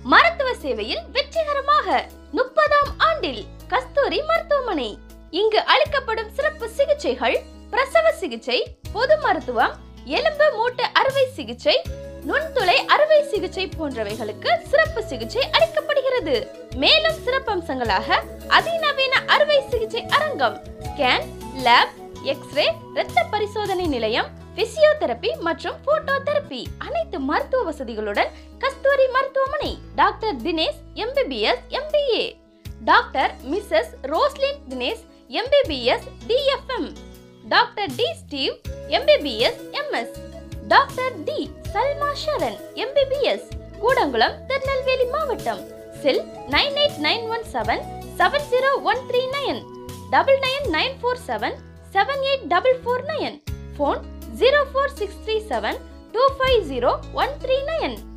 மருத்துவ சேவையில் வெற்றிகரமாக முப்பதாம் ஆண்டில் கஸ்தூரி மருத்துவமனை இங்கு அளிக்கப்படும் சிறப்பு சிகிச்சைகள் பிரசவ சிகிச்சை பொது மருத்துவம் எலும்பு மூட்டு அறுவை சிகிச்சை நுண்துளை அறுவை சிகிச்சை போன்றவைகளுக்கு சிறப்பு சிகிச்சை அளிக்கப்படுகிறது மேலும் சிறப்பம்சங்களாக அதிநவீன அறுவை சிகிச்சை அரங்கம் ஸ்கேன் லேப் எக்ஸ்ரே இரத்த பரிசோதனை நிலையம் பிசியோதெரபி மற்றும் போட்டோ தெரப்பி அனைத்து மருத்துவ வசதிகளுடன் கஸ்தூரி மருத்துவமனை doctor Dinesh MBBS MBA doctor missus Roslin Dinesh MBBS DFM doctor D Steve MBBS MS doctor D Salma Sharan MBBS Koodankulam Tirunelveli மாவட்டம் cell nine eight nine one seven seven zero one three nine double nine nine four seven seven eight double four nine phone zero four six three seven two five zero one three nine